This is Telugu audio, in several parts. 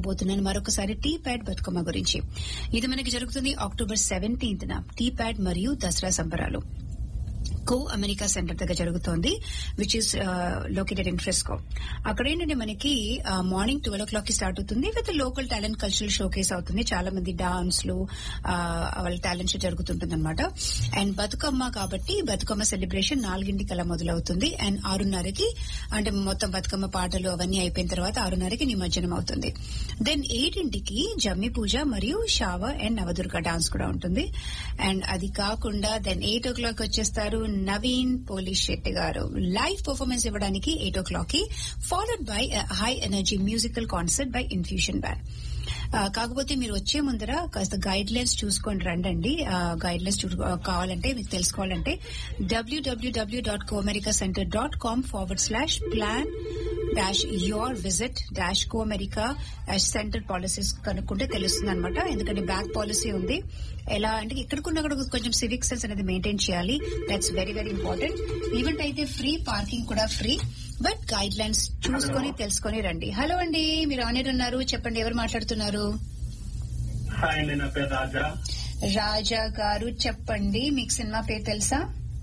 చెప్పబోతున్నాను మరొకసారి టీ ప్యాడ్ బతుకమ్మ గురించి ఇది మనకి జరుగుతుంది అక్టోబర్ సెవెంటీన్త్ టీ ప్యాడ్ మరియు దసరా సంబరాలు కో అమెరికా సెంటర్ దగ్గర జరుగుతోంది which is located in Frisco అక్కడ ఏంటంటే మనకి మార్నింగ్ ట్వెల్వ్ ఓ క్లాక్ కి స్టార్ట్ అవుతుంది with local talent cultural showcase అవుతుంది చాలా మంది డాన్స్ లు ఆ, వాళ్ళ టాలెంట్ షో జరుగుతుంటుంది అనమాట అండ్ బతుకమ్మ కాబట్టి బతుకమ్మ సెలబ్రేషన్ నాలుగింటికి అలా మొదలవుతుంది అండ్ ఆరున్నరకి అంటే మొత్తం బతుకమ్మ పాటలు అవన్నీ అయిపోయిన తర్వాత ఆరున్నరకి నిమజ్జనం అవుతుంది దెన్ ఎయిటింటికి జమ్మి పూజ మరియు షావ అండ్ నవదుర్గ డాన్స్ కూడా ఉంటుంది అండ్ అది కాకుండా దెన్ ఎయిట్ ఓ క్లాక్ వచ్చేస్తారు నవీన్ పోలీస్ శెట్టి గారు లైవ్ పర్ఫార్మెన్స్ ఇవ్వడానికి ఎయిట్ ఓ క్లాక్ కి followed by high energy musical concert by infusion band ఆ, కాకపోతే మీరు వచ్చే ముందర కాస్త గైడ్ లైన్స్ చూసుకొని రండి గైడ్ లైన్స్ కావాలంటే మీకు తెలుసుకోవాలంటే WWW dot Comerica center dot com forward slash plan dash your visit dash Comerica center policies కనుక్కుంటే తెలుస్తుంది అనమాట ఎందుకంటే బ్యాక్ పాలసీ ఉంది ఎలా అంటే ఇక్కడికున్న కూడా కొంచెం సివిక్ సెన్స్ అనేది మెయింటైన్ చేయాలి that's very very important event అయితే ఫ్రీ పార్కింగ్ కూడా ఫ్రీ బట్ గైడ్ లైన్స్ చూసుకొని తెలుసుకొని రండి హలో అండి మీరు ఆనర్ ఉన్నారు చెప్పండి ఎవరు మాట్లాడుతున్నారు హాయ్ అండి నా పేరు రాజా రాజా గారు చెప్పండి మీకు సినిమా పేరు తెలుసా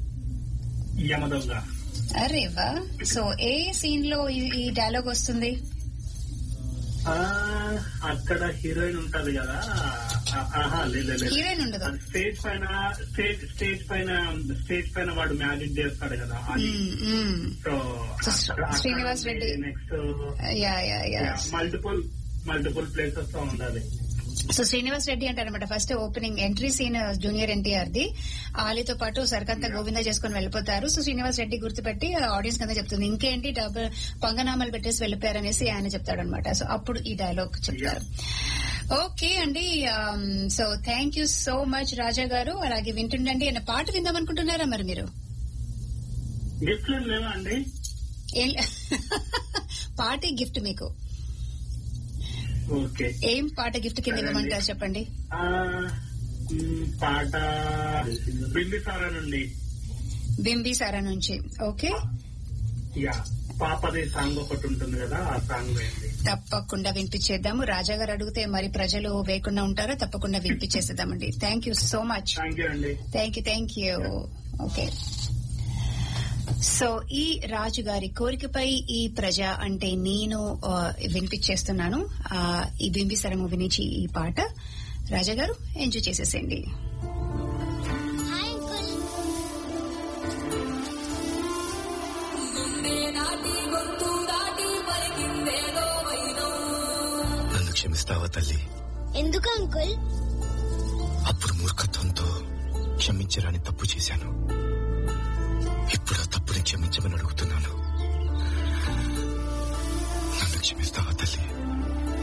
యమదొంగ అరే వా సో ఏ సీన్ లో ఈ- ఈ డైలాగ్ వస్తుంది ఆ, అక్కడ హీరోయిన్ ఉంటది కదా ఆ, ఆహా లేదు లేదు. హీరోయిన్ ఉండదు అది స్టేజ్ పైన స్టేజ్ స్టేజ్ పైన స్టేజ్ పైన వాడు మ్యాజిక్ చేస్తాడు కదా అది మ్మ్, మ్మ్. So So, Srinivas Reddy. Next ya ya ya multiple multiple places తో ఉండాలి సో శ్రీనివాస్ రెడ్డి అంటారనమాట first opening entry scene junior NTR the ఆలీతో పాటు సరికంతా గోవింద చేసుకుని వెళ్ళిపోతారు సో శ్రీనివాస్ రెడ్డి గుర్తుపెట్టి ఆడియన్స్ కింద చెప్తుంది ఇంకేంటి డబ్బు పంగనామాలు పెట్టేసి వెళ్ళిపోయారనేసి ఆయన చెప్తాడనమాట సో అప్పుడు ఈ డైలాగ్ చెప్తారు ఓకే అండి so thank you so much Raja గారు అలాగే వింటుండండి ఆయన పాట విందాం అనుకుంటున్నారా మరి మీరు గిఫ్ట్ లేవా అండి ఏం పార్టీ గిఫ్ట్ మీకు ఓకే ఏం పాట గిఫ్ట్ కింద ఇవ్వమంటారు చెప్పండి ఆ, మ్, పాట బింబిసారా నుండి బింబిసారా నుంచి ఓకే యా పాపది సాంగ్ ఒకటి ఉంటుంది కదా ఆ సాంగ్ వేయండి తప్పకుండా వినిపించేద్దాము రాజా గారు అడిగితే మరి ప్రజలు వేయకుండా ఉంటారో తప్పకుండా వినిపించేసేద్దామండి thank you so much thank you అండి thank you thank you okay so ఈ రాజు గారి కోరికపై ఈ ప్రజ అంటే నేను ఆ, వినిపించేస్తున్నాను ఆ, ఈ బింబిసర మూవీ నుంచి ఈ పాట రాజా గారు ఎంజాయ్ చేసేసేయండి హాయ్ అంకుల్ నన్ను క్షమిస్తావా తల్లి ఎందుకు అంకుల్ అప్పుడు మూర్ఖత్వంతో క్షమించరాని తప్పు చేశాను ఇప్పుడు ఆ తప్పుని క్షమించమని అడుగుతున్నాను నన్ను క్షమిస్తావా తల్లి